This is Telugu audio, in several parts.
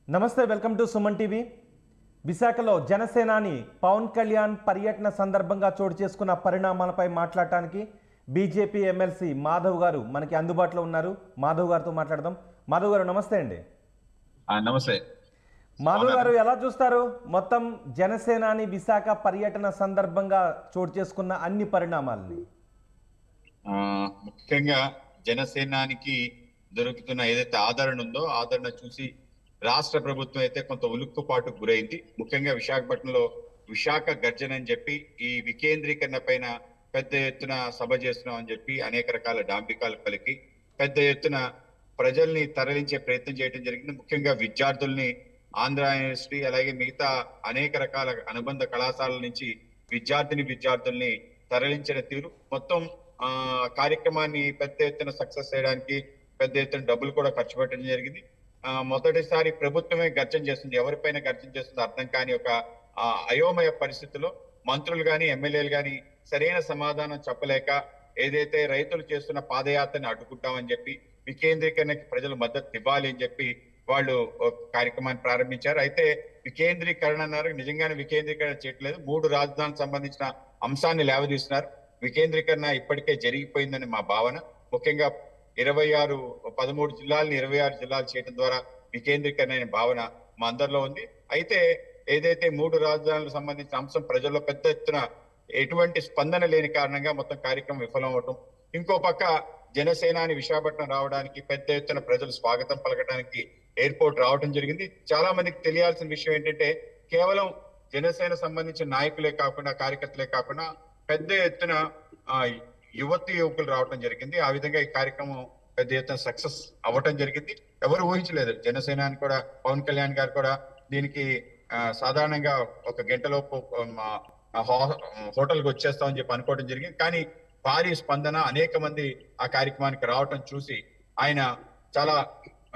నమస్తే వెల్కమ్ టు సుమన్ టీవీ విశాఖలో జనసేనాని పవన్ కళ్యాణ్ పర్యటన సందర్భంగా చోటు చేసుకున్న పరిణామాలపై మాట్లాడటానికి బీజేపీ ఎమ్మెల్సీ మాధవ్ గారు మనకి అందుబాటులో ఉన్నారు మాధవ్ గారితో మాట్లాడదాం మాధవ్ గారు నమస్తే అండి ఆ, నమస్తే మాధవ్ గారు ఎలా చూస్తారు మొత్తం జనసేనాని విశాఖ పర్యటన సందర్భంగా చోటు చేసుకున్న అన్ని పరిణామాలని ఆ, ముఖ్యంగా జనసేనానికి దొరుకుతున్న ఏదైతే ఆదరణ ఉందో ఆదరణ చూసి రాష్ట్ర ప్రభుత్వం అయితే కొంత ఉలుక్కుపాటు గురైంది ముఖ్యంగా విశాఖపట్నంలో విశాఖ గర్జన అని చెప్పి ఈ వికేంద్రీకరణ పైన పెద్ద ఎత్తున సభ చేస్తున్నాం అని చెప్పి అనేక రకాల డాంబికాలు పలికి పెద్ద ఎత్తున ప్రజల్ని తరలించే ప్రయత్నం చేయడం జరిగింది ముఖ్యంగా విద్యార్థుల్ని ఆంధ్ర యూనివర్సిటీ అలాగే మిగతా అనేక రకాల అనుబంధ కళాశాలల నుంచి విద్యార్థిని విద్యార్థుల్ని తరలించిన తీరు మొత్తం ఆ కార్యక్రమాన్ని పెద్ద ఎత్తున సక్సెస్ చేయడానికి పెద్ద ఎత్తున డబ్బులు కూడా ఖర్చు పెట్టడం జరిగింది ఆ మొదటిసారి ప్రభుత్వమే గర్జన చేస్తుంది ఎవరిపైన గర్జన చేస్తుందో అర్థం కాని ఒక ఆ, అయోమయ పరిస్థితిలో మంత్రులు గాని ఎమ్మెల్యేలు గాని సరైన సమాధానం చెప్పలేక ఏదైతే రైతులు చేస్తున్న పాదయాత్రని అడ్డుకుంటామని చెప్పి వికేంద్రీకరణకి ప్రజలు మద్దతు ఇవ్వాలి అని చెప్పి వాళ్ళు ఒక కార్యక్రమాన్ని ప్రారంభించారు అయితే వికేంద్రీకరణ అన్నారు నిజంగానే వికేంద్రీకరణ చేయట్లేదు మూడు రాజధానులకు సంబంధించిన అంశాన్ని లేవదీస్తున్నారు వికేంద్రీకరణ ఇప్పటికే జరిగిపోయిందని మా భావన ముఖ్యంగా ఇరవై ఆరు పదమూడు జిల్లాలని ఇరవై ఆరు జిల్లాలు చేయడం ద్వారా వికేంద్రీకరణ అనే భావన మా అందరిలో ఉంది అయితే ఏదైతే మూడు రాజధానులకు సంబంధించిన అంశం ప్రజల్లో పెద్ద ఎత్తున ఎటువంటి స్పందన లేని కారణంగా మొత్తం కార్యక్రమం విఫలం అవటం ఇంకో పక్క జనసేనాని విశాఖపట్నం రావడానికి పెద్ద ఎత్తున ప్రజలు స్వాగతం పలకడానికి ఎయిర్పోర్ట్ రావడం జరిగింది చాలా మందికి తెలియాల్సిన విషయం ఏంటంటే కేవలం జనసేన సంబంధించిన నాయకులే కాకుండా కార్యకర్తలే కాకుండా పెద్ద ఎత్తున ఆ, యువతి యువకులు రావడం జరిగింది ఆ విధంగా ఈ కార్యక్రమం పెద్ద ఎత్తున సక్సెస్ అవ్వటం జరిగింది ఎవరు ఊహించలేదు జనసేన అని కూడా పవన్ కళ్యాణ్ గారు కూడా దీనికి ఆ, సాధారణంగా ఒక గంటలోపు మా హో- హోటల్కి వచ్చేస్తామని చెప్పి అనుకోవడం జరిగింది కానీ భారీ స్పందన అనేక మంది ఆ కార్యక్రమానికి రావటం చూసి ఆయన చాలా ఆ,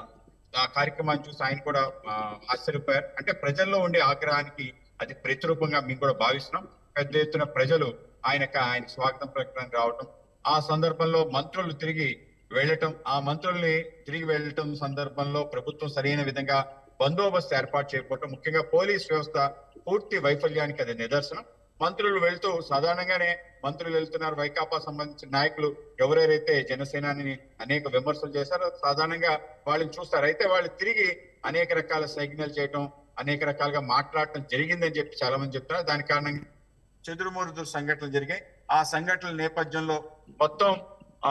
ఆ కార్యక్రమాన్ని చూసి ఆయన కూడా ఆ, ఆశ్చర్యపోయారు అంటే ప్రజల్లో ఉండే ఆగ్రహానికి అది ప్రతిరూపంగా మేము కూడా భావిస్తున్నాం పెద్ద ఎత్తున ప్రజలు ఆయనకు ఆయన స్వాగతం ప్రకటనకు రావటం ఆ సందర్భంలో మంత్రులు తిరిగి వెళ్ళటం ఆ మంత్రుల్ని తిరిగి వెళ్ళటం సందర్భంలో ప్రభుత్వం సరైన విధంగా బందోబస్తు ఏర్పాటు చేయకపోవటం ముఖ్యంగా పోలీస్ వ్యవస్థ పూర్తి వైఫల్యానికి అది నిదర్శనం మంత్రులు వెళ్తూ సాధారణంగానే మంత్రులు వెళ్తున్నారు వైకాపా సంబంధించిన నాయకులు ఎవరెవరైతే జనసేనాని అనేక విమర్శలు చేశారో సాధారణంగా వాళ్ళని చూస్తారు అయితే వాళ్ళు తిరిగి అనేక రకాల సైగ్నల్ చేయటం అనేక రకాలుగా మాట్లాడటం జరిగిందని చెప్పి చాలా మంది చెప్తున్నారు దాని కారణంగా చెదురుమరుదు సంఘటనలు జరిగాయి ఆ సంఘటనల నేపథ్యంలో మొత్తం ఆ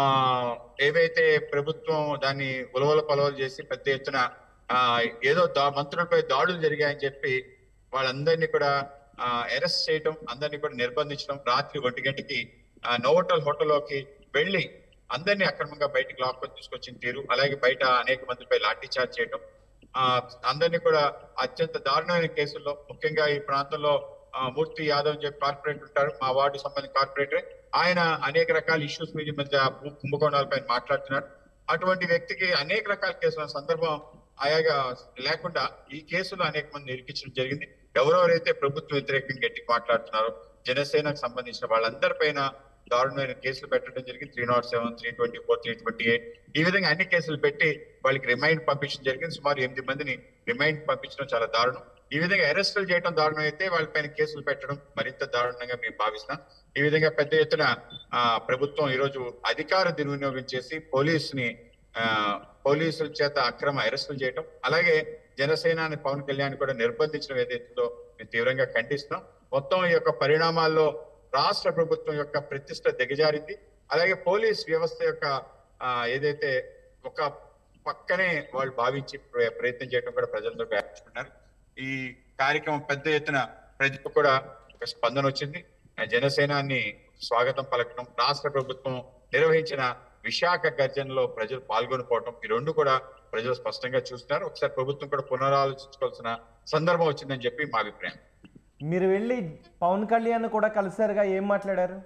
ఏవైతే ప్రభుత్వం దాన్ని ఉలవల పొలవలు చేసి పెద్ద ఎత్తున ఆ ఏదో దా మంత్రులపై దాడులు జరిగాయని చెప్పి వాళ్ళందరినీ కూడా అరెస్ట్ చేయటం అందరినీ కూడా నిర్బంధించడం రాత్రి ఒంటి గంటకి ఆ, నోవోటల్ హోటల్లోకి వెళ్ళి అందరినీ అక్రమంగా బయటికి లాక్కొని తీసుకొచ్చిన తీరు అలాగే బయట అనేక మందిపై లాఠీ చార్జ్ చేయటం ఆ అందరినీ కూడా అత్యంత దారుణమైన కేసుల్లో ముఖ్యంగా ఈ ప్రాంతంలో ఆ, మూర్తి యాదవ్ అని చెప్పి కార్పొరేటర్ ఉంటారు మా వార్డు సంబంధించిన కార్పొరేటర్ ఆయన అనేక రకాల ఇష్యూస్ మీద మధ్య భూ- కుంభకోణాలపై మాట్లాడుతున్నాడు అటువంటి వ్యక్తికి అనేక రకాల కేసుల సందర్భం ఆయాగా లేకుండా ఈ కేసులో అనేక మంది ఇరికించడం జరిగింది ఎవరెవరైతే ప్రభుత్వ వ్యతిరేకంగా గట్టిగా మాట్లాడుతున్నారో జనసేనకు సంబంధించిన వాళ్ళందరిపైన దారుణమైన కేసులు పెట్టడం జరిగింది three not seven three twenty four three twenty eight ఈ విధంగా అన్ని కేసులు పెట్టి వాళ్ళకి రిమైండ్ పంపించడం జరిగింది సుమారు ఎనిమిది మందిని రిమైండ్ పంపించడం చాలా దారుణం ఈ విధంగా అరెస్టులు చేయడం దారుణం అయితే వాళ్ళపైన కేసులు పెట్టడం మరింత దారుణంగా మేము భావిస్తున్నాం ఈ విధంగా పెద్ద ఎత్తున ఆ, ప్రభుత్వం ఈరోజు అధికార దుర్వినియోగం చేసి పోలీస్ ని ఆ, పోలీసుల చేత అక్రమ అరెస్టులు చేయడం అలాగే జనసేనాని పవన్ కళ్యాణ్ కూడా నిర్బంధించడం ఏదైతుందో మేము తీవ్రంగా ఖండిస్తున్నాం మొత్తం ఈ యొక్క పరిణామాల్లో రాష్ట్ర ప్రభుత్వం యొక్క ప్రతిష్ట దిగజారింది అలాగే పోలీస్ వ్యవస్థ యొక్క ఆ, ఏదైతే ఒక పక్కనే వాళ్ళు భావించి ప్ర- ప్రయత్నం చేయడం కూడా ప్రజలతో వ్యాపించుకున్నారు ఈ కార్యక్రమం పెద్ద ఎత్తున ప్రజలకు కూడా ఒక స్పందన వచ్చింది ఆ జనసేనాన్ని స్వాగతం పలకడం రాష్ట్ర ప్రభుత్వం నిర్వహించిన విశాఖ గర్జనలో ప్రజలు పాల్గొనిపోవటం ఈ రెండు కూడా ప్రజలు స్పష్టంగా చూస్తున్నారు ఒకసారి ప్రభుత్వం కూడా పునరాలోచించుకోవాల్సిన సందర్భం వచ్చిందని చెప్పి మా అభిప్రాయం మీరు వెళ్ళి పవన్ కళ్యాణ్ కూడా కలిసారుగా ఏం మాట్లాడారు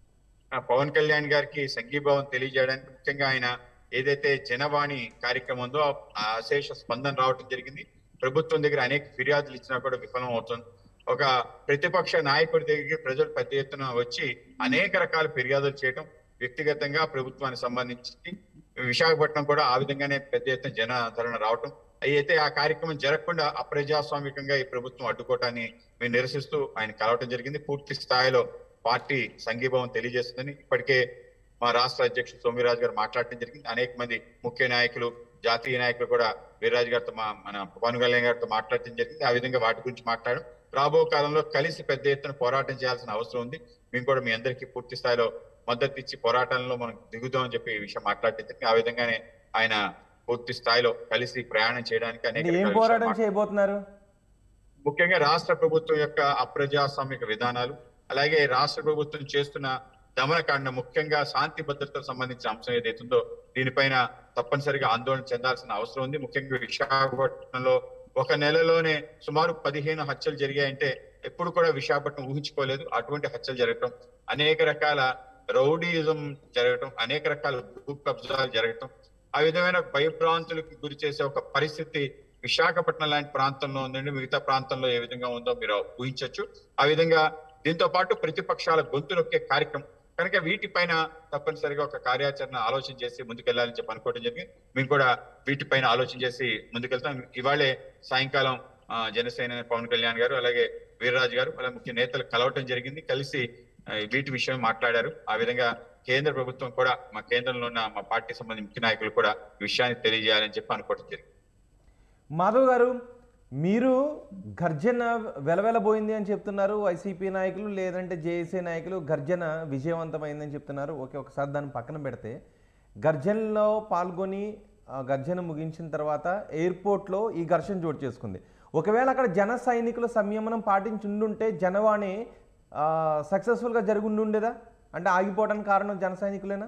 ఆ పవన్ కళ్యాణ్ గారికి సంఘీభావం తెలియజేయడానికి ముఖ్యంగా ఆయన ఏదైతే జనవాణి కార్యక్రమం ఉందో ఆ అశేష స్పందన రావడం జరిగింది ప్రభుత్వం దగ్గర అనేక ఫిర్యాదులు ఇచ్చినా కూడా విఫలం అవుతుంది ఒక ప్రతిపక్ష నాయకుడి దగ్గరికి ప్రజలు పెద్ద ఎత్తున వచ్చి అనేక రకాల ఫిర్యాదులు చేయడం వ్యక్తిగతంగా ప్రభుత్వానికి సంబంధించి విశాఖపట్నం కూడా ఆ విధంగానే పెద్ద ఎత్తున జనాదరణ రావటం అయితే ఆ కార్యక్రమం జరగకుండా అప్రజాస్వామికంగా ఈ ప్రభుత్వం అడ్డుకోవటాన్ని మేము నిరసిస్తూ ఆయన కలవటం జరిగింది పూర్తి స్థాయిలో పార్టీ సంఘీభావం తెలియజేస్తుందని ఇప్పటికే మా రాష్ట్ర అధ్యక్షుడు సోమిరాజు గారు మాట్లాడటం జరిగింది అనేక మంది ముఖ్య నాయకులు జాతీయ నాయకులు కూడా వీర్రాజు గారితో మా మన పవన్ కళ్యాణ్ గారితో మాట్లాడటం జరిగింది ఆ విధంగా వాటి గురించి మాట్లాడడం రాబో కాలంలో కలిసి పెద్ద ఎత్తున పోరాటం చేయాల్సిన అవసరం ఉంది మేము కూడా మీ అందరికీ పూర్తి స్థాయిలో మద్దతు ఇచ్చి పోరాటంలో మనం దిగుదామని చెప్పి ఈ విషయం మాట్లాడటం జరిగింది ఆ విధంగానే ఆయన పూర్తి స్థాయిలో కలిసి ప్రయాణం చేయడానికి అనేక అంటే ఏం రకాల పోరాటం విషయాలు చేయబోతున్నారు ముఖ్యంగా రాష్ట్ర ప్రభుత్వం యొక్క అప్రజాస్వామిక విధానాలు అలాగే రాష్ట్ర ప్రభుత్వం చేస్తున్న దమనకాండ ముఖ్యంగా శాంతి భద్రతకు సంబంధించిన అంశం ఏదైతుందో దీనిపైన తప్పనిసరిగా ఆందోళన చెందాల్సిన అవసరం ఉంది ముఖ్యంగా విశాఖపట్నంలో ఒక నెలలోనే సుమారు పదిహేను హత్యలు జరిగాయంటే ఎప్పుడు కూడా విశాఖపట్నం ఊహించుకోలేదు అటువంటి హత్యలు జరగటం అనేక రకాల రౌడీయిజం జరగటం అనేక రకాల భూ కబ్జాలు జరగటం ఆ విధమైన భయభ్రాంతులకు గురి చేసే ఒక పరిస్థితి విశాఖపట్నం లాంటి ప్రాంతంలో ఉందండి మిగతా ప్రాంతంలో ఏ విధంగా ఉందో మీరు ఊహించవచ్చు ఆ విధంగా దీంతో పాటు ప్రతిపక్షాల గొంతు నొక్కే కార్యక్రమం కనుక వీటిపైన తప్పనిసరిగా ఒక కార్యాచరణ ఆలోచన చేసి ముందుకెళ్లాలని చెప్పి అనుకోవడం జరిగింది మేము కూడా వీటిపైన ఆలోచన చేసి ముందుకెళ్తాం ఇవాళే సాయంకాలం ఆ, జనసేన పవన్ కళ్యాణ్ గారు అలాగే వీర్రాజు గారు అలాగే ముఖ్య నేతలు కలవటం జరిగింది కలిసి ఆ, వీటి విషయం మాట్లాడారు ఆ విధంగా కేంద్ర ప్రభుత్వం కూడా మా కేంద్రంలో ఉన్న మా పార్టీ సంబంధించిన ముఖ్య నాయకులు కూడా ఈ విషయాన్ని తెలియజేయాలని చెప్పి అనుకోవడం జరిగింది మాధవ్ గారు మీరు గర్జన వెలవెలబోయింది అని చెప్తున్నారు వైసీపీ నాయకులు లేదంటే జేఏసీ నాయకులు గర్జన విజయవంతమైందని చెప్తున్నారు ఓకే ఒకసారి దాన్ని పక్కన పెడితే గర్జనలో పాల్గొని ఆ గర్జన ముగించిన తర్వాత ఎయిర్పోర్ట్లో ఈ ఘర్షణ చోటు చేసుకుంది ఒకవేళ అక్కడ జన సైనికుల సంయమనం పాటించి ఉండుంటే జనవాణి సక్సెస్ఫుల్గా జరిగి ఉండేదా అంటే ఆగిపోవడానికి కారణం జన సైనికులేనా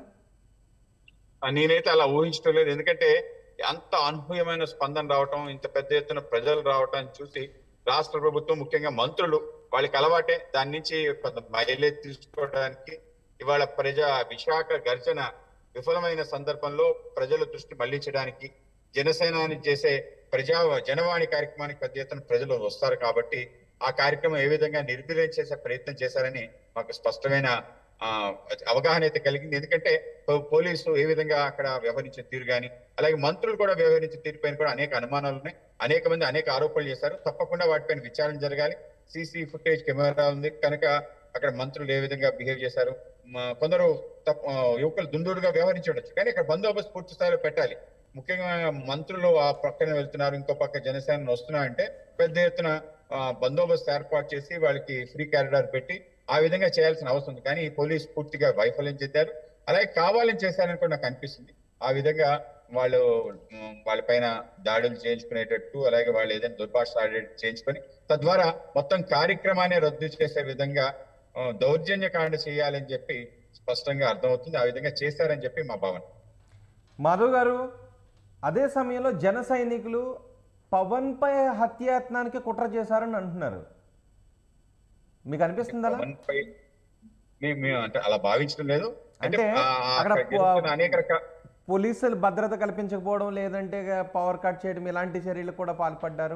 ఆ, నేనైతే అలా ఊహించడం లేదు ఎందుకంటే అంత అనూహ్యమైన స్పందన రావటం ఇంత పెద్ద ఎత్తున ప్రజలు రావటం చూసి రాష్ట్ర ప్రభుత్వం ముఖ్యంగా మంత్రులు వాళ్ళకి అలవాటే దాని నుంచి కొంత మైలేజ్ తీసుకోవడానికి ఇవాళ ప్రజా విశాఖ గర్జన విఫలమైన సందర్భంలో ప్రజల దృష్టి మళ్లించడానికి జనసేనాని చేసే ప్రజా జనవాణి కార్యక్రమానికి పెద్ద ఎత్తున ప్రజలు వస్తారు కాబట్టి ఆ కార్యక్రమం ఏ విధంగా నిర్వీర్యం చేసే ప్రయత్నం చేశారని మాకు స్పష్టమైన ఆ అవగాహన అయితే కలిగింది ఎందుకంటే పో- పోలీసు ఏ విధంగా అక్కడ వ్యవహరించిన తీరు కానీ అలాగే మంత్రులు కూడా వ్యవహరించిన తీరుపైన కూడా అనేక అనుమానాలు ఉన్నాయి అనేక మంది అనేక ఆరోపణలు చేశారు తప్పకుండా వాటిపైన విచారణ జరగాలి సీసీ ఫుటేజ్ కెమెరా ఉంది కనుక అక్కడ మంత్రులు ఏ విధంగా బిహేవ్ చేశారు మ- కొందరు తప్ప ఆ, యువకులు దుందుడుగా వ్యవహరించి ఉండొచ్చు కానీ ఇక్కడ బందోబస్తు పూర్తి స్థాయిలో పెట్టాలి ముఖ్యంగా మంత్రులు ఆ పక్కన వెళ్తున్నారు ఇంకో పక్క జనసేన వస్తున్నా అంటే పెద్ద ఎత్తున ఆ, బందోబస్తు ఏర్పాటు చేసి వాళ్ళకి ఫ్రీ కారిడార్ పెట్టి ఆ విధంగా చేయాల్సిన అవసరం ఉంది కానీ పోలీస్ పూర్తిగా వైఫల్యం చెందారు అలాగే కావాలని చేశారని కూడా నాకు అనిపిస్తుంది ఆ విధంగా వాళ్ళు ఉమ్, వాళ్ళపైన దాడులు చేయించుకునేటట్టు అలాగే వాళ్ళు ఏదైనా దుర్భాష ఆడేటట్టు చేయించుకొని తద్వారా మొత్తం కార్యక్రమాన్ని రద్దు చేసే విధంగా ఆ, దౌర్జన్యకాండ చేయాలని చెప్పి స్పష్టంగా అర్థమవుతుంది ఆ విధంగా చేశారని చెప్పి మా భావన మాధవ్ గారు అదే సమయంలో జన సైనికులు పవన్పై హత్యాయత్నానికి కుట్ర చేశారని అంటున్నారు మీకు అనిపిస్తుంది అలా పవన్ పై మేము మేము అంటే అలా భావించడం లేదు అంటే అంటే ఆ, ఆ అక్కడ అక్కడ జరుగుతున్న అనేక రకాల పోలీసులు భద్రత కల్పించకపోవడం లేదంటే పవర్ కట్ చేయడం ఇలాంటి చర్యలు కూడా పాల్పడ్డారు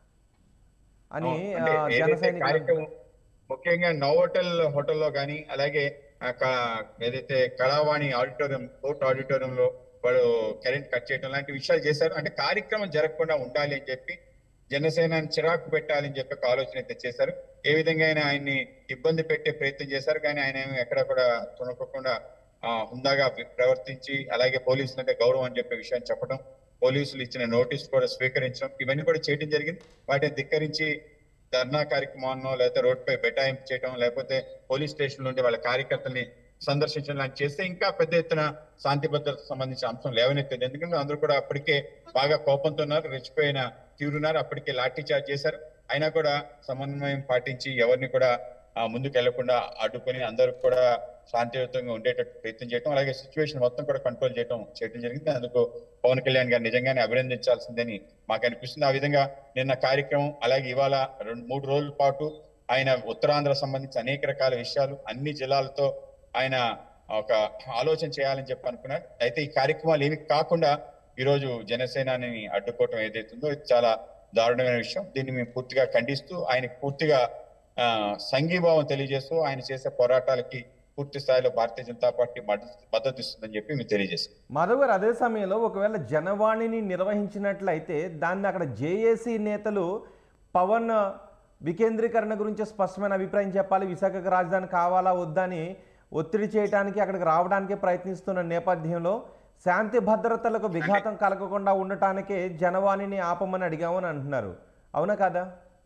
అని అంటే ఆ, జన ఏదైతే సైనికులు కార్యక్రమం ముఖ్యంగా నోవోటల్ హోటల్లో కానీ అలాగే ఆ క- ఏదైతే కళావాణి ఆడిటోరియం కోర్ట్ ఆడిటోరియం లో వాళ్ళు కరెంట్ కట్ చేయడం లాంటి విషయాలు చేశారు అంటే కార్యక్రమం జరగకుండా ఉండాలి అని చెప్పి జనసేనని చిరాకు పెట్టాలని చెప్పి ఒక ఆలోచన అయితే చేశారు ఏ విధంగా అయినా ఆయన్ని ఇబ్బంది పెట్టే ప్రయత్నం చేశారు కానీ ఆయన ఏమీ ఎక్కడ కూడా తుణకకుండా ఆ, హుందాగా వి- ప్రవర్తించి అలాగే పోలీసులు అంటే గౌరవం అని చెప్పే విషయాన్ని చెప్పడం పోలీసులు ఇచ్చిన నోటీస్ కూడా స్వీకరించడం ఇవన్నీ కూడా చేయడం జరిగింది వాటిని ధిక్కరించి ధర్నా కార్యక్రమాన్నో లేకపోతే రోడ్డుపై బైఠాయింపు చేయడం లేకపోతే పోలీస్ స్టేషన్ నుండి వాళ్ళ కార్యకర్తల్ని సందర్శించడం లాంటి చేస్తే ఇంకా పెద్ద ఎత్తున శాంతి భద్రతకు సంబంధించిన అంశం లేవనెత్తింది ఎందుకంటే అందరూ కూడా అప్పటికే బాగా కోపంతో ఉన్నారు రెచ్చిపోయిన తీరున్నారు అప్పటికే లాఠీ చార్జ్ చేశారు అయినా కూడా సమన్వయం పాటించి ఎవరిని కూడా ఆ, ముందుకు వెళ్లకుండా అడ్డుకొని అందరూ కూడా శాంతియుతంగా ఉండేటట్టు ప్రయత్నం చేయడం అలాగే సిచ్యువేషన్ మొత్తం కూడా కంట్రోల్ చేయడం చేయడం జరిగింది అందుకు పవన్ కళ్యాణ్ గారు నిజంగానే అభినందించాల్సిందని మాకు అనిపిస్తుంది ఆ విధంగా నిన్న కార్యక్రమం అలాగే ఇవాళ రెండు మూడు రోజుల పాటు ఆయన ఉత్తరాంధ్ర సంబంధించి అనేక రకాల విషయాలు అన్ని జిల్లాలతో ఆయన ఒక ఆలోచన చేయాలని చెప్పి అనుకున్నారు అయితే ఈ కార్యక్రమాలు ఏమి కాకుండా ఈ రోజు జనసేనాని అడ్డుకోవటం ఏదైతుందో ఇది చాలా దారుణమైన విషయం దీన్ని మేము పూర్తిగా ఖండిస్తూ ఆయనకి పూర్తిగా ఆ, సంఘీభావం తెలియజేస్తూ ఆయన చేసే పోరాటాలకి పూర్తి స్థాయిలో భారతీయ జనతా పార్టీ మద్దతు మద్దతు ఇస్తుందని చెప్పి మేము తెలియజేస్తాం మాధవ్ గారు అదే సమయంలో ఒకవేళ జనవాణిని నిర్వహించినట్లయితే దాన్ని అక్కడ జేఏసీ నేతలు పవన్ వికేంద్రీకరణ గురించి స్పష్టమైన అభిప్రాయం చెప్పాలి విశాఖకు రాజధాని కావాలా వద్దా అని ఒత్తిడి చేయడానికి అక్కడికి రావడానికి ప్రయత్నిస్తున్న నేపథ్యంలో శాంతి భద్రతలకు విఘాతం కలగకుండా ఉండటానికే జనవాణిని ఆపమని అడిగామని అంటున్నారు అవునా కాదా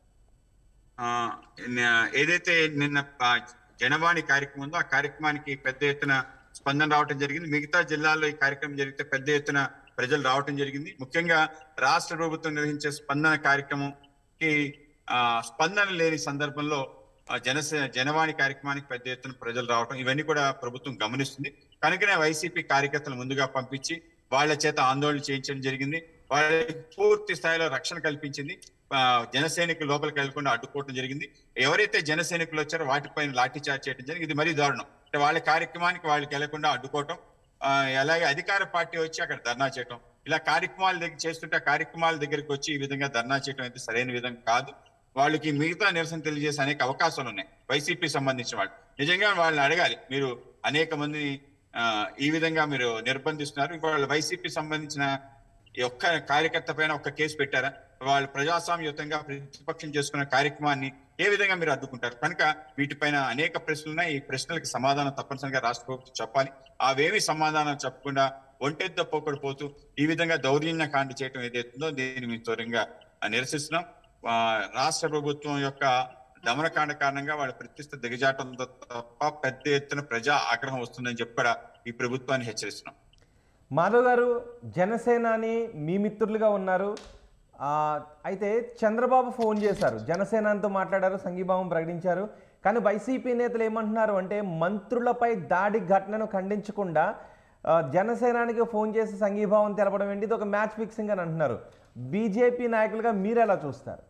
ఆ, న- ఏదైతే నిన్న ఆ, జనవాణి కార్యక్రమం ఉందో ఆ కార్యక్రమానికి పెద్ద ఎత్తున స్పందన రావటం జరిగింది మిగతా జిల్లాల్లో ఈ కార్యక్రమం జరిగితే పెద్ద ఎత్తున ప్రజలు రావటం జరిగింది ముఖ్యంగా రాష్ట్ర ప్రభుత్వం నిర్వహించే స్పందన కార్యక్రమంకి ఆ, స్పందన లేని సందర్భంలో ఆ, జనసే జనవాణి కార్యక్రమానికి పెద్ద ఎత్తున ప్రజలు రావటం ఇవన్నీ కూడా ప్రభుత్వం గమనిస్తుంది కనుకనే వైసీపీ కార్యకర్తలు ముందుగా పంపించి వాళ్ళ చేత ఆందోళన చేయించడం జరిగింది వాళ్ళకి పూర్తి స్థాయిలో రక్షణ కల్పించింది ఆ, జన సైనికులు లోపలికి వెళ్లకుండా అడ్డుకోవడం జరిగింది ఎవరైతే జన సైనికులు వచ్చారో వాటిపైన లాఠీ చార్జ్ చేయడం జరిగింది ఇది మరీ దారుణం అంటే వాళ్ళ కార్యక్రమానికి వాళ్ళకి వెళ్లకుండా అడ్డుకోవటం ఆ, అలాగే అధికార పార్టీ వచ్చి అక్కడ ధర్నా చేయటం ఇలా కార్యక్రమాల దగ్గర చేస్తుంటే ఆ కార్యక్రమాల దగ్గరికి వచ్చి ఈ విధంగా ధర్నా చేయడం అయితే సరైన విధంగా కాదు వాళ్ళకి మిగతా నిరసన తెలియజేసే అనేక అవకాశాలు ఉన్నాయి వైసీపీ సంబంధించిన వాళ్ళు నిజంగా వాళ్ళని అడగాలి మీరు అనేక మందిని ఆ, ఈ విధంగా మీరు నిర్బంధిస్తున్నారు వాళ్ళ వైసీపీ సంబంధించిన ఈ ఒక్క కార్యకర్త పైన ఒక్క కేసు పెట్టారా వాళ్ళు ప్రజాస్వామ్యయుతంగా ప్రతిపక్షం చేసుకున్న కార్యక్రమాన్ని ఏ విధంగా మీరు అడ్డుకుంటారు కనుక వీటిపైన అనేక ప్రశ్నలు ఉన్నాయి ఈ ప్రశ్నలకు సమాధానం తప్పనిసరిగా రాష్ట్ర ప్రభుత్వం చెప్పాలి అవేమి సమాధానం చెప్పకుండా ఒంటెద్ద పోకడు పోతూ ఈ విధంగా దౌర్జన్య కాండ చేయడం ఏదైతుందో దీన్ని మేము త్వరగా నిరసిస్తున్నాం ఆ, రాష్ట్ర ప్రభుత్వం యొక్క దమనకాండ కారణంగా వాళ్ళ ప్రతిష్ట దిగజాటంతో తప్ప పెద్ద ఎత్తున ప్రజా ఆగ్రహం వస్తుందని చెప్పి కూడా ఈ ప్రభుత్వాన్ని హెచ్చరిస్తున్నాం మాధవ్ గారు జనసేనాని మీ మిత్రులుగా ఉన్నారు ఆ, అయితే చంద్రబాబు ఫోన్ చేశారు జనసేనాతో మాట్లాడారు సంఘీభావం ప్రకటించారు కానీ వైసీపీ నేతలు ఏమంటున్నారు అంటే మంత్రులపై దాడి ఘటనను ఖండించకుండా ఆ, జనసేనానికి ఫోన్ చేసి సంఘీభావం తెలపడం ఏంటి ఇది ఒక మ్యాచ్ ఫిక్సింగ్ అని అంటున్నారు బీజేపీ నాయకులుగా మీరు ఎలా చూస్తారు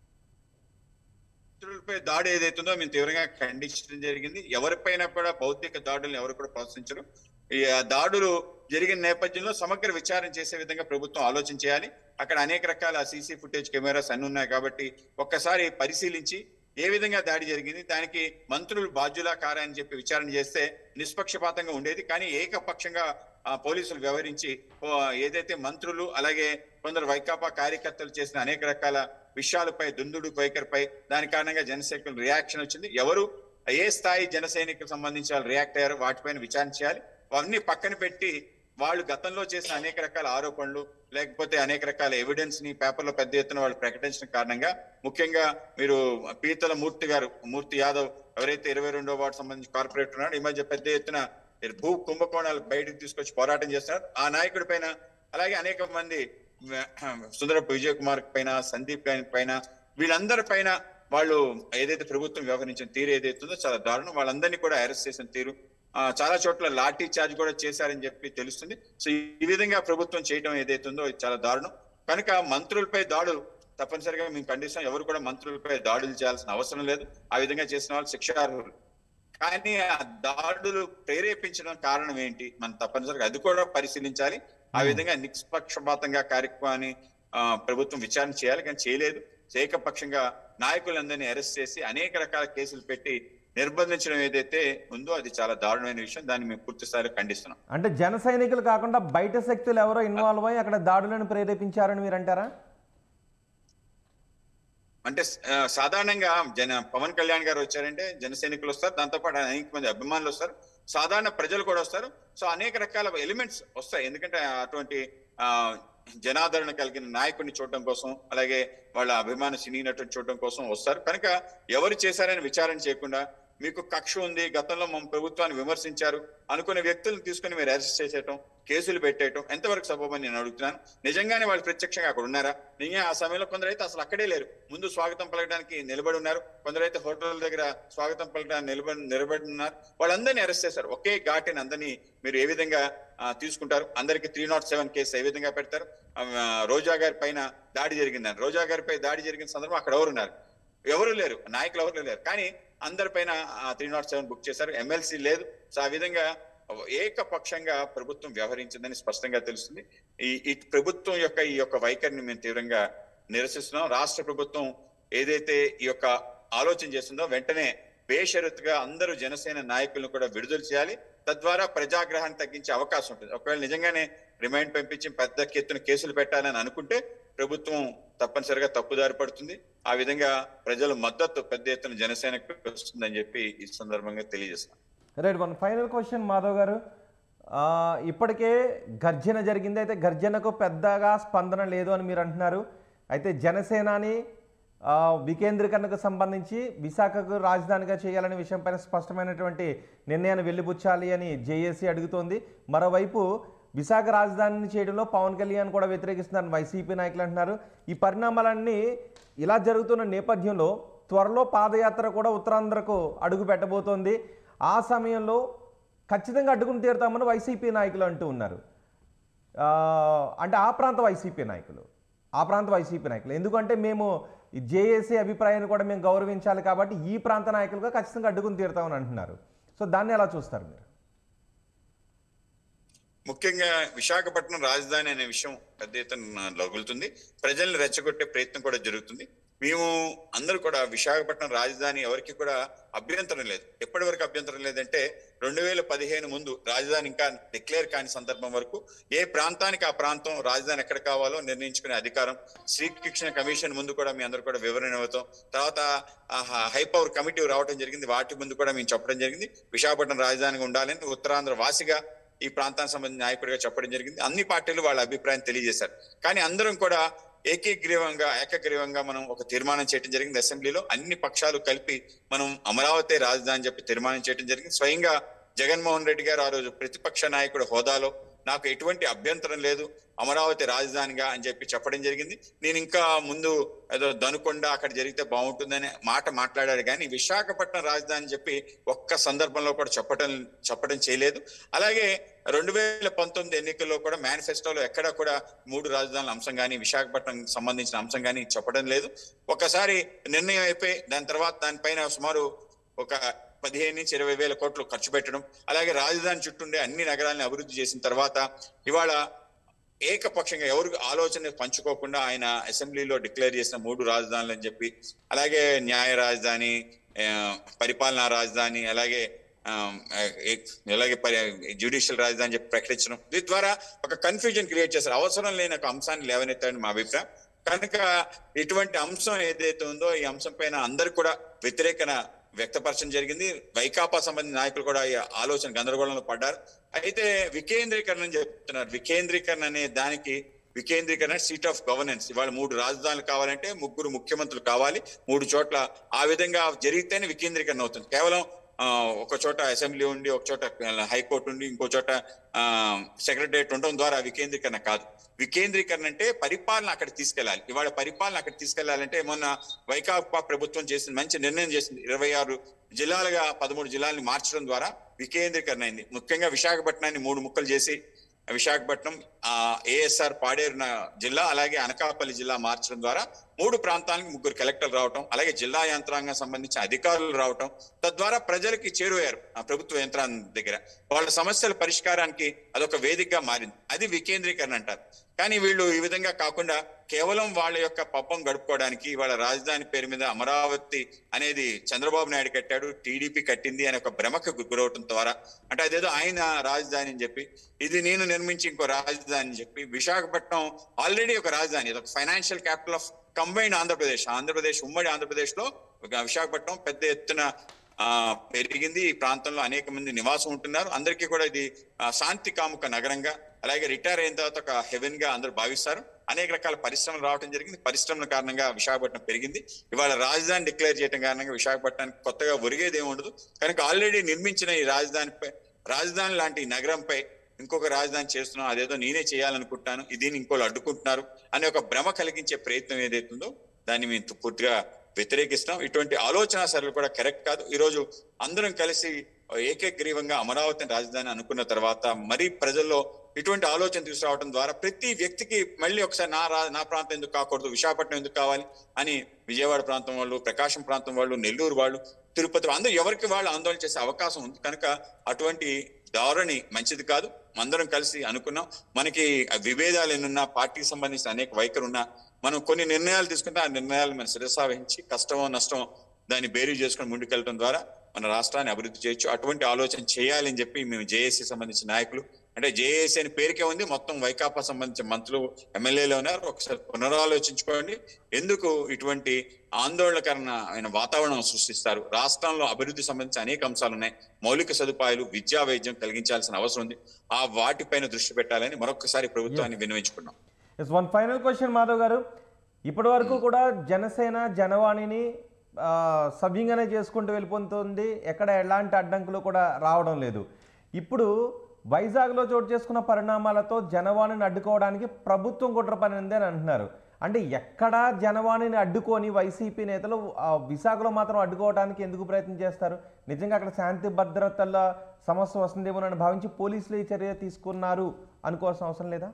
మిత్రులపై దాడి ఏదైతుందో మేము తీవ్రంగా ఖండించడం జరిగింది ఎవరిపైన కూడా భౌతిక దాడులను ఎవరు కూడా ప్రోత్సహించరు ఈ ఆ దాడులు జరిగిన నేపథ్యంలో సమగ్ర విచారణ చేసే విధంగా ప్రభుత్వం ఆలోచన చేయాలి అక్కడ అనేక రకాల సీసీ ఫుటేజ్ కెమెరాస్ అన్ని ఉన్నాయి కాబట్టి ఒక్కసారి పరిశీలించి ఏ విధంగా దాడి జరిగింది దానికి మంత్రులు బాధ్యులా కారా అని చెప్పి విచారణ చేస్తే నిష్పక్షపాతంగా ఉండేది కానీ ఏకపక్షంగా ఆ, పోలీసులు వ్యవహరించి ఓ, ఏదైతే మంత్రులు అలాగే కొందరు వైకాపా కార్యకర్తలు చేసిన అనేక రకాల విషయాలపై దుందుడు వైఖరిపై దాని కారణంగా జనసైనికులు రియాక్షన్ వచ్చింది ఎవరు ఏ స్థాయి జన సైనికులకు సంబంధించి వాళ్ళు రియాక్ట్ అయ్యారో వాటిపైన విచారణ చేయాలి అవన్నీ పక్కన పెట్టి వాళ్ళు గతంలో చేసిన అనేక రకాల ఆరోపణలు లేకపోతే అనేక రకాల ఎవిడెన్స్ ని పేపర్లో పెద్ద ఎత్తున వాళ్ళు ప్రకటించిన కారణంగా ముఖ్యంగా మీరు పీతల మూర్తి గారు మూర్తి యాదవ్ ఎవరైతే ఇరవై రెండో వార్డు సంబంధించి కార్పొరేటర్ ఉన్నాడు ఈ మధ్య పెద్ద ఎత్తున భూ కుంభకోణాలు బయటకు తీసుకొచ్చి పోరాటం చేస్తున్నారు ఆ నాయకుడి పైన అలాగే అనేక మంది సుందరపు విజయ్ కుమార్ పైన సందీప్ గారి పైన వీళ్ళందరి పైన వాళ్ళు ఏదైతే ప్రభుత్వం వ్యవహరించిన తీరు ఏదైతే ఉందో చాలా దారుణం వాళ్ళందరినీ కూడా అరెస్ట్ చేసిన తీరు ఆ, చాలా చోట్ల లాఠీ చార్జ్ కూడా చేశారని చెప్పి తెలుస్తుంది సో ఈ విధంగా ప్రభుత్వం చేయడం ఏదైతే ఉందో ఇది చాలా దారుణం కనుక మంత్రులపై దాడులు తప్పనిసరిగా మేము ఖండిస్తాం ఎవరు కూడా మంత్రులపై దాడులు చేయాల్సిన అవసరం లేదు ఆ విధంగా చేసిన వాళ్ళు శిక్షార్హులు కానీ ఆ దాడులు ప్రేరేపించడం కారణం ఏంటి మనం తప్పనిసరిగా అది కూడా పరిశీలించాలి ఆ విధంగా నిష్పక్షపాతంగా కార్యక్రమాన్ని ఆ, ప్రభుత్వం విచారణ చేయాలి కానీ చేయలేదు ఏకపక్షంగా నాయకులందరినీ అరెస్ట్ చేసి అనేక రకాల కేసులు పెట్టి నిర్బంధించడం ఏదైతే ఉందో అది చాలా దారుణమైన విషయం దాన్ని మేము పూర్తి స్థాయిలో ఖండిస్తున్నాం అంటే జన సైనికులు కాకుండా బయట శక్తులు ఎవరో ఇన్వాల్వ్ అయ్యి అక్కడ దాడులను ప్రేరేపించారని మీరు అంటారా అంటే ఆ, సాధారణంగా జన పవన్ కళ్యాణ్ గారు వచ్చారంటే జన సైనికులు వస్తారు దాంతోపాటు అనేక మంది అభిమానులు వస్తారు సాధారణ ప్రజలు కూడా వస్తారు సో అనేక రకాల ఎలిమెంట్స్ వస్తాయి ఎందుకంటే అటువంటి ఆ జనాదరణ కలిగిన నాయకుడిని చూడడం కోసం అలాగే వాళ్ళ అభిమాన సినీ నటుని చూడడం కోసం వస్తారు కనుక ఎవరు చేశారని విచారణ చేయకుండా మీకు కక్ష ఉంది గతంలో మా ప్రభుత్వాన్ని విమర్శించారు అనుకునే వ్యక్తులను తీసుకుని మీరు అరెస్ట్ చేసేయటం కేసులు పెట్టేయటం ఎంతవరకు సబబని నేను అడుగుతున్నాను నిజంగానే వాళ్ళు ప్రత్యక్షంగా అక్కడ ఉన్నారా నిజంగా ఆ సమయంలో కొందరైతే అసలు అక్కడే లేరు ముందు స్వాగతం పలకడానికి నిలబడి ఉన్నారు కొందరైతే హోటల్ దగ్గర స్వాగతం పలకడానికి నిలబడి నిలబడి ఉన్నారు వాళ్ళందరినీ అరెస్ట్ చేశారు ఒకే ఘాటిని అందరినీ మీరు ఏ విధంగా ఆ, తీసుకుంటారు అందరికి త్రీ నాట్ సెవెన్ కేసు ఏ విధంగా పెడతారు ఆ, రోజా గారి పైన దాడి జరిగిందని రోజా గారిపై దాడి జరిగిన సందర్భం అక్కడ ఎవరు ఉన్నారు ఎవరు లేరు నాయకులు ఎవరు లేరు కానీ అందరిపైన త్రీ నాట్ సెవెన్ బుక్ చేశారు ఎమ్మెల్సీ లేదు సో ఆ విధంగా ఏకపక్షంగా ప్రభుత్వం వ్యవహరించిందని స్పష్టంగా తెలుస్తుంది ఈ ఈ ప్రభుత్వం యొక్క ఈ యొక్క వైఖరిని మేము తీవ్రంగా నిరసిస్తున్నాం రాష్ట్ర ప్రభుత్వం ఏదైతే ఈ యొక్క ఆలోచన చేస్తుందో వెంటనే బేషరతుగా అందరూ జనసేన నాయకులను కూడా విడుదల చేయాలి తద్వారా ప్రజాగ్రహాన్ని తగ్గించే అవకాశం ఉంటుంది ఒకవేళ నిజంగానే రిమైండ్ పంపించి పెద్ద ఎత్తున కేసులు పెట్టాలని అనుకుంటే ప్రభుత్వం తప్పనిసరిగా తప్పుదారి పడుతుంది ఆ విధంగా ప్రజల మద్దతు పెద్ద ఎత్తున జనసేనకు వస్తుందని చెప్పి ఈ సందర్భంగా తెలియజేస్తాను right one final question Madhav గారు ఆ, ఇప్పటికే గర్జన జరిగింది అయితే గర్జనకు పెద్దగా స్పందన లేదు అని మీరు అంటున్నారు అయితే జనసేనాని ఆ, వికేంద్రీకరణకు సంబంధించి విశాఖకు రాజధానిగా చేయాలనే విషయంపైన స్పష్టమైనటువంటి నిర్ణయాన్ని వెళ్ళిపుచ్చాలి అని జేఏసీ అడుగుతోంది మరోవైపు విశాఖ రాజధానిని చేయడంలో పవన్ కళ్యాణ్ కూడా వ్యతిరేకిస్తున్నారు వైసీపీ నాయకులు అంటున్నారు ఈ పరిణామాలన్నీ ఇలా జరుగుతున్న నేపథ్యంలో త్వరలో పాదయాత్ర కూడా ఉత్తరాంధ్రకు అడుగు పెట్టబోతోంది ఆ సమయంలో ఖచ్చితంగా అడ్డుకుని తీరుతామని వైసీపీ నాయకులు అంటూ ఉన్నారు ఆ, అంటే ఆ ప్రాంత వైసీపీ నాయకులు ఆ ప్రాంత వైసీపీ నాయకులు ఎందుకంటే మేము జేఏసీ అభిప్రాయాన్ని కూడా మేము గౌరవించాలి కాబట్టి ఈ ప్రాంత నాయకులుగా ఖచ్చితంగా అడ్డుకుని తీరుతామని అంటున్నారు సో దాన్ని ఎలా చూస్తారు మీరు ముఖ్యంగా విశాఖపట్నం రాజధాని అనే విషయం పెద్ద ఎత్తున లగులుతుంది ప్రజల్ని రెచ్చగొట్టే ప్రయత్నం కూడా జరుగుతుంది మేము అందరూ కూడా విశాఖపట్నం రాజధాని ఎవరికి కూడా అభ్యంతరం లేదు ఎప్పటి వరకు అభ్యంతరం లేదంటే రెండు వేల పదిహేను ముందు రాజధాని ఇంకా డిక్లేర్ కాని సందర్భం వరకు ఏ ప్రాంతానికి ఆ ప్రాంతం రాజధాని ఎక్కడ కావాలో నిర్ణయించుకునే అధికారం శ్రీకృష్ణ కమిషన్ ముందు కూడా మీ అందరూ కూడా వివరణ ఇవ్వటం తర్వాత హై పవర్ కమిటీ రావడం జరిగింది వాటి ముందు కూడా మేము చెప్పడం జరిగింది విశాఖపట్నం రాజధానిగా ఉండాలని ఉత్తరాంధ్ర వాసిగా ఈ ప్రాంతానికి సంబంధించిన నాయకుడిగా చెప్పడం జరిగింది అన్ని పార్టీలు వాళ్ళ అభిప్రాయం తెలియజేశారు కానీ అందరం కూడా ఏకీగ్రీవంగా ఏకగ్రీవంగా మనం ఒక తీర్మానం చేయడం జరిగింది అసెంబ్లీలో అన్ని పక్షాలు కలిపి మనం అమరావతి రాజధాని చెప్పి తీర్మానం చేయడం జరిగింది స్వయంగా జగన్మోహన్ రెడ్డి గారు ఆ రోజు ప్రతిపక్ష నాయకుడు హోదాలో నాకు ఎటువంటి అభ్యంతరం లేదు అమరావతి రాజధానిగా అని చెప్పి చెప్పడం జరిగింది నేను ఇంకా ముందు ఏదో దనుకొండ అక్కడ జరిగితే బాగుంటుందనే మాట మాట్లాడాడు కానీ విశాఖపట్నం రాజధాని చెప్పి ఒక్క సందర్భంలో కూడా చెప్పడం చెప్పడం చేయలేదు అలాగే రెండు వేల పంతొమ్మిది ఎన్నికల్లో కూడా మేనిఫెస్టోలో ఎక్కడా కూడా మూడు రాజధానుల అంశం కానీ విశాఖపట్నం సంబంధించిన అంశం కానీ చెప్పడం లేదు ఒకసారి నిర్ణయం అయిపోయి దాని తర్వాత దానిపైన సుమారు ఒక పదిహేను నుంచి ఇరవై వేల కోట్లు ఖర్చు పెట్టడం అలాగే రాజధాని చుట్టూండే అన్ని నగరాలను అభివృద్ధి చేసిన తర్వాత ఇవాళ ఏకపక్షంగా ఎవరు ఆలోచన పంచుకోకుండా ఆయన అసెంబ్లీలో డిక్లేర్ చేసిన మూడు రాజధానులు అని చెప్పి అలాగే న్యాయ రాజధాని ఆ, పరిపాలనా రాజధాని అలాగే ఆ, ఏ- అలాగే జ్యుడిషియల్ రాజధాని చెప్పి ప్రకటించడం దీని ద్వారా ఒక కన్ఫ్యూజన్ క్రియేట్ చేశారు అవసరం లేని ఒక అంశాన్ని లేవనెత్తారని మా అభిప్రాయం కనుక ఇటువంటి అంశం ఏదైతే ఉందో ఈ అంశం పైన అందరు కూడా వ్యతిరేకన వ్యక్తపరచడం జరిగింది వైకాపా సంబంధించిన నాయకులు కూడా ఈ ఆలోచన గందరగోళంలో పడ్డారు అయితే వికేంద్రీకరణ అని చెప్తున్నారు వికేంద్రీకరణ అనే దానికి వికేంద్రీకరణ సీట్ ఆఫ్ గవర్నెన్స్ ఇవాళ మూడు రాజధానులు కావాలంటే ముగ్గురు ముఖ్యమంత్రులు కావాలి మూడు చోట్ల ఆ విధంగా జరిగితేనే వికేంద్రీకరణ అవుతుంది కేవలం ఆ, ఒక చోట అసెంబ్లీ ఉండి ఒక చోట హైకోర్టు ఉండి ఇంకో చోట సెక్రటరియట్ ఉండడం ద్వారా వికేంద్రీకరణ కాదు వికేంద్రీకరణ అంటే పరిపాలన అక్కడ తీసుకెళ్ళాలి ఇవాళ పరిపాలన అక్కడ తీసుకెళ్లాలంటే మొన్న వైకాపా ప్రభుత్వం చేసిన మంచి నిర్ణయం చేసింది ఇరవై ఆరు జిల్లాలుగా పదమూడు జిల్లాలని మార్చడం ద్వారా వికేంద్రీకరణ అయింది ముఖ్యంగా విశాఖపట్నాన్ని మూడు ముక్కలు చేసి విశాఖపట్నం ఆ ఏఎస్ఆర్ పాడేరు న- జిల్లా అలాగే అనకాపల్లి జిల్లా మార్చడం ద్వారా మూడు ప్రాంతాలకు ముగ్గురు కలెక్టర్లు రావటం అలాగే జిల్లా యంత్రాంగం సంబంధించిన అధికారులు రావటం తద్వారా ప్రజలకి చేరువయ్యారు ఆ ప్రభుత్వ యంత్రాంగం దగ్గర వాళ్ళ సమస్యల పరిష్కారానికి అదొక వేదికగా మారింది అది వికేంద్రీకరణ అంటారు కానీ వీళ్ళు ఈ విధంగా కాకుండా కేవలం వాళ్ళ యొక్క పబ్బం గడుపుకోవడానికి వాళ్ళ రాజధాని పేరు మీద అమరావతి అనేది చంద్రబాబు నాయుడు కట్టాడు టీడీపీ కట్టింది అనే ఒక భ్రమకు గురవటం ద్వారా అంటే అదేదో ఆయన రాజధాని అని చెప్పి ఇది నేను నిర్మించి ఇంకో రాజధాని అని చెప్పి విశాఖపట్నం ఆల్రెడీ ఒక రాజధాని ఇది ఒక financial capital of combined Andhra Pradesh Andhra Pradesh ఉమ్మడి ఆంధ్రప్రదేశ్ లో ఒక విశాఖపట్నం పెద్ద ఎత్తున ఆ పెరిగింది ఈ ప్రాంతంలో అనేక మంది నివాసం ఉంటున్నారు అందరికీ కూడా ఇది ఆ, శాంతి కాముక నగరంగా అలాగే రిటైర్ అయిన తర్వాత ఒక హెవెన్ గా అందరూ భావిస్తారు అనేక రకాల పరిశ్రమలు రావడం జరిగింది పరిశ్రమల కారణంగా విశాఖపట్నం పెరిగింది ఇవాళ రాజధాని డిక్లేర్ చేయడం కారణంగా విశాఖపట్నానికి కొత్తగా ఒరిగేది ఏమి ఉండదు కనుక ఆల్రెడీ నిర్మించిన ఈ రాజధానిపై రాజధాని లాంటి ఈ నగరంపై ఇంకొక రాజధాని చేస్తున్నాం అదేదో నేనే చేయాలనుకుంటున్నాను దీన్ని ఇంకోళ్ళు అడ్డుకుంటున్నారు అనే ఒక భ్రమ కలిగించే ప్రయత్నం ఏదైతుందో దాన్ని మేము పూర్తిగా వ్యతిరేకిస్తాం ఇటువంటి ఆలోచన సరళి కూడా కరెక్ట్ కాదు ఈ రోజు అందరం కలిసి ఏకగ్రీవంగా అమరావతిని రాజధాని అనుకున్న తర్వాత మరీ ప్రజల్లో ఇటువంటి ఆలోచన తీసుకురావడం ద్వారా ప్రతి వ్యక్తికి మళ్ళీ ఒకసారి నా రా నా ప్రాంతం ఎందుకు కాకూడదు విశాఖపట్నం ఎందుకు కావాలి అని విజయవాడ ప్రాంతం వాళ్ళు ప్రకాశం ప్రాంతం వాళ్ళు నెల్లూరు వాళ్ళు తిరుపతి వాళ్ళు, అందరూ ఎవరికి వాళ్ళు ఆందోళన చేసే అవకాశం ఉంది కనుక అటువంటి ధోరణి మంచిది కాదు అందరం కలిసి అనుకున్నాం మనకి ఆ విభేదాలు ఎన్నున్నా పార్టీకి సంబంధించిన అనేక వైఖరి ఉన్నా మనం కొన్ని నిర్ణయాలు తీసుకుంటే ఆ నిర్ణయాలు మనం శిరసా వహించి కష్టమో నష్టమో దాన్ని బేరీ చేసుకొని ముందుకెళ్ళడం ద్వారా మన రాష్ట్రాన్ని అభివృద్ధి చేయొచ్చు అటువంటి ఆలోచన చేయాలి అని చెప్పి మేము జేఏసీ సంబంధించిన నాయకులు అంటే జేఏసీ అని పేరుకే ఉంది మొత్తం వైకాపా సంబంధించిన మంత్రులు ఎమ్మెల్యేలు ఉన్నారు ఒకసారి పునరాలోచించుకోండి ఎందుకు ఇటువంటి ఆందోళనకరమైన వాతావరణం సృష్టిస్తారు రాష్ట్రంలో అభివృద్ధి సంబంధించి అనేక అంశాలు ఉన్నాయి మౌలిక సదుపాయాలు విద్యా వైద్యం కలిగించాల్సిన అవసరం ఉంది ఆ వాటిపైన దృష్టి పెట్టాలని మరొకసారి ప్రభుత్వాన్ని వినియోగించుకున్నాం yes one final question Madhav గారు ఇప్పటి వరకు కూడా జనసేన జనవాణిని ఆ, సవ్యంగానే చేసుకుంటూ వెళ్ళిపోతుంది ఎక్కడ ఎలాంటి అడ్డంకులు కూడా రావడం లేదు ఇప్పుడు వైజాగ్లో చోటు చేసుకున్న పరిణామాలతో జనవాణిని అడ్డుకోవడానికి ప్రభుత్వం కుట్ర పనింది అని అంటున్నారు అంటే ఎక్కడా జనవాణిని అడ్డుకొని వైసీపీ నేతలు ఆ, విశాఖలో మాత్రం అడ్డుకోవడానికి ఎందుకు ప్రయత్నం చేస్తారు నిజంగా అక్కడ శాంతి భద్రతల సమస్య వస్తుందేమోనని భావించి పోలీసులు ఈ చర్య తీసుకున్నారు అనుకోవాల్సిన అవసరం లేదా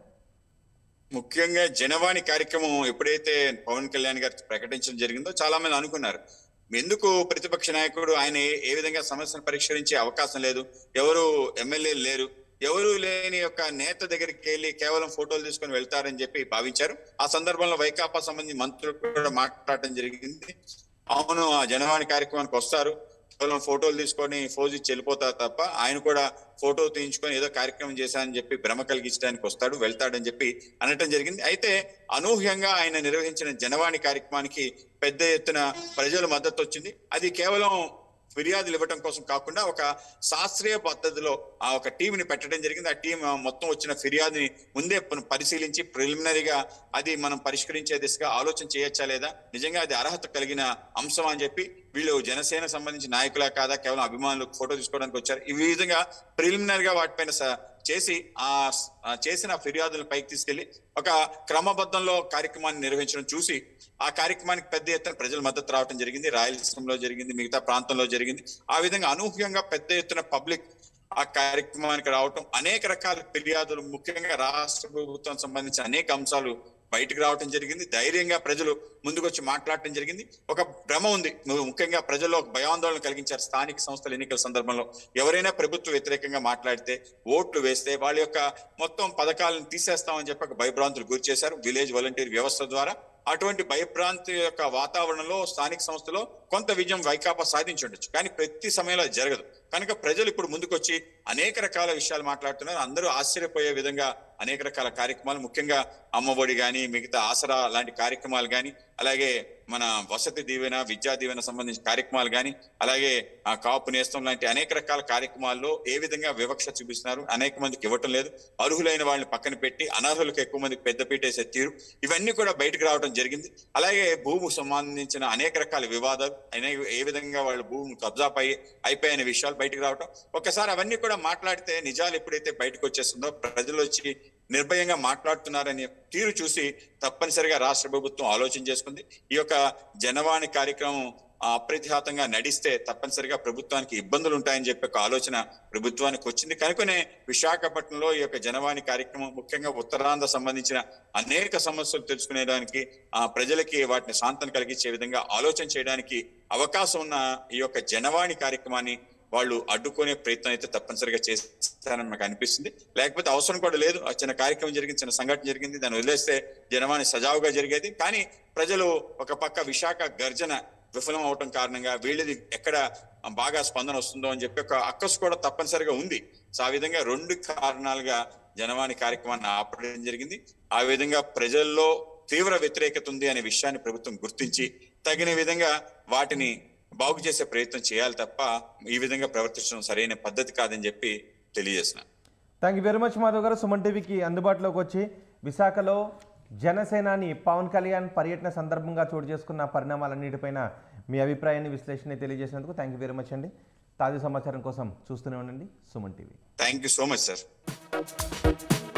ముఖ్యంగా జనవాణి కార్యక్రమం ఎప్పుడైతే పవన్ కళ్యాణ్ గారు ప్రకటించడం జరిగిందో చాలా మంది అనుకున్నారు ఎందుకు ప్రతిపక్ష నాయకుడు ఆయన ఏ- ఏ విధంగా సమస్యను పరిష్కరించే అవకాశం లేదు ఎవరు ఎమ్మెల్యేలు లేరు ఎవరు లేని యొక్క నేత దగ్గరికి వెళ్ళి కేవలం ఫోటోలు తీసుకొని వెళ్తారని చెప్పి భావించారు ఆ సందర్భంలో వైకాపా సంబంధించి మంత్రులు కూడా మాట్లాడటం జరిగింది అవును ఆ జనవాణి కార్యక్రమానికి వస్తారు కేవలం ఫోటోలు తీసుకొని ఫోజ్ ఇచ్చి వెళ్ళిపోతారు తప్ప ఆయన కూడా ఫోటో తీయించుకొని ఏదో కార్యక్రమం చేశానని చెప్పి భ్రమ కలిగించడానికి వస్తాడు వెళ్తాడని చెప్పి అనటం జరిగింది అయితే అనూహ్యంగా ఆయన నిర్వహించిన జనవాణి కార్యక్రమానికి పెద్ద ఎత్తున ప్రజల మద్దతు వచ్చింది అది కేవలం ఫిర్యాదులు ఇవ్వడం కోసం కాకుండా ఒక శాస్త్రీయ పద్ధతిలో ఆ ఒక టీం ని పెట్టడం జరిగింది ఆ టీం మొత్తం వచ్చిన ఫిర్యాదుని ముందే పున- పరిశీలించి ప్రిలిమినరీగా అది మనం పరిష్కరించే దిశగా ఆలోచన చేయొచ్చా లేదా నిజంగా అది అర్హత కలిగిన అంశం అని చెప్పి వీళ్ళు జనసేన సంబంధించిన నాయకులా కాదా కేవలం అభిమానులు ఫోటో తీసుకోవడానికి వచ్చారు ఈ విధంగా ప్రిలిమినరీగా వాటిపైన స- చేసి ఆ స్- ఆ చేసిన ఫిర్యాదులను పైకి తీసుకెళ్లి ఒక క్రమబద్ధంలో కార్యక్రమాన్ని నిర్వహించడం చూసి ఆ కార్యక్రమానికి పెద్ద ఎత్తున ప్రజల మద్దతు రావడం జరిగింది రాయలసీమలో జరిగింది మిగతా ప్రాంతంలో జరిగింది ఆ విధంగా అనూహ్యంగా పెద్ద ఎత్తున పబ్లిక్ ఆ కార్యక్రమానికి రావటం అనేక రకాల ఫిర్యాదులు ముఖ్యంగా రాష్ట్ర ప్రభుత్వం సంబంధించిన అనేక అంశాలు బయటకు రావటం జరిగింది ధైర్యంగా ప్రజలు ముందుకొచ్చి మాట్లాడటం జరిగింది ఒక భ్రమ ఉంది ము- ముఖ్యంగా ప్రజల్లో ఒక భయాందోళన కలిగించారు స్థానిక సంస్థల ఎన్నికల సందర్భంలో ఎవరైనా ప్రభుత్వ వ్యతిరేకంగా మాట్లాడితే ఓట్లు వేస్తే వాళ్ళ యొక్క మొత్తం పథకాలను తీసేస్తామని చెప్పి ఒక భయభ్రాంతులు గురి చేశారు విలేజ్ వాలంటీర్ వ్యవస్థ ద్వారా అటువంటి భయభ్రాంతి యొక్క వాతావరణంలో స్థానిక సంస్థలో కొంత విజయం వైకాపా సాధించి ఉండొచ్చు కానీ ప్రతి సమయంలో అది జరగదు కనుక ప్రజలు ఇప్పుడు ముందుకొచ్చి అనేక రకాల విషయాలు మాట్లాడుతున్నారు అందరూ ఆశ్చర్యపోయే విధంగా అనేక రకాల కార్యక్రమాలు ముఖ్యంగా అమ్మఒడి గాని మిగతా ఆసరా లాంటి కార్యక్రమాలు గాని అలాగే మన వసతి దీవెన విద్యా దీవెన సంబంధించిన కార్యక్రమాలు గాని అలాగే ఆ కాపు నేస్తం లాంటి అనేక రకాల కార్యక్రమాల్లో ఏ విధంగా వివక్ష చూపిస్తున్నారు అనేక మందికి ఇవ్వటం లేదు అర్హులైన వాళ్ళని పక్కన పెట్టి అనర్హులకు ఎక్కువ మందికి పెద్ద పీటేసే తీరు ఇవన్నీ కూడా బయటకు రావడం జరిగింది అలాగే భూము సంబంధించిన అనేక రకాల వివాదాలు అనేక ఏ విధంగా వాళ్ళ భూమి కబ్జా పై అయిపోయిన విషయాలు బయటకు రావటం ఒకసారి అవన్నీ కూడా మాట్లాడితే నిజాలు ఎప్పుడైతే బయటకు వచ్చేస్తుందో ప్రజలు వచ్చి నిర్భయంగా మాట్లాడుతున్నారనే తీరు చూసి తప్పనిసరిగా రాష్ట్ర ప్రభుత్వం ఆలోచన చేసుకుంది ఈ యొక్క జనవాణి కార్యక్రమం ఆ, అప్రతిహాతంగా నడిస్తే తప్పనిసరిగా ప్రభుత్వానికి ఇబ్బందులు ఉంటాయని చెప్పి ఒక ఆలోచన ప్రభుత్వానికి వచ్చింది కనుకనే విశాఖపట్నంలో ఈ యొక్క జనవాణి కార్యక్రమం ముఖ్యంగా ఉత్తరాంధ్ర సంబంధించిన అనేక సమస్యలు తెలుసుకునేదానికి ఆ ప్రజలకి వాటిని శాంతం కలిగించే విధంగా ఆలోచన చేయడానికి అవకాశం ఉన్న ఈ యొక్క జనవాణి కార్యక్రమాన్ని వాళ్ళు అడ్డుకునే ప్రయత్నం అయితే తప్పనిసరిగా చేస్తారని నాకు అనిపిస్తుంది లేకపోతే అవసరం కూడా లేదు ఆ చిన్న కార్యక్రమం జరిగింది చిన్న సంఘటన జరిగింది దాన్ని వదిలేస్తే జనవాణి సజావుగా జరిగేది కానీ ప్రజలు ఒక పక్క విశాఖ గర్జన విఫలం అవటం కారణంగా వీళ్ళది ఎక్కడ బాగా స్పందన వస్తుందో అని చెప్పి ఒక అక్కసు కూడా తప్పనిసరిగా ఉంది సో ఆ విధంగా రెండు కారణాలుగా జనవాణి కార్యక్రమాన్ని ఆపడం జరిగింది ఆ విధంగా ప్రజల్లో తీవ్ర వ్యతిరేకత ఉంది అనే విషయాన్ని ప్రభుత్వం గుర్తించి తగిన విధంగా వాటిని బాగు చేసే ప్రయత్నం చేయాలి తప్ప ఈ విధంగా ప్రవర్తించడం సరైన పద్ధతి కాదని చెప్పి తెలియజేస్తున్నాను thank you very much Madhav గారు సుమన్ టీవీకి అందుబాటులోకి వచ్చి విశాఖలో జనసేనాని పవన్ కళ్యాణ్ పర్యటన సందర్భంగా చోటు చేసుకున్న పరిణామాలన్నిటిపైన మీ అభిప్రాయాన్ని విశ్లేషణ తెలియజేసినందుకు థ్యాంక్ యూ వెరీ మచ్ అండి తాజా సమాచారం కోసం చూస్తూనే ఉండండి Suman TV thank you so much sir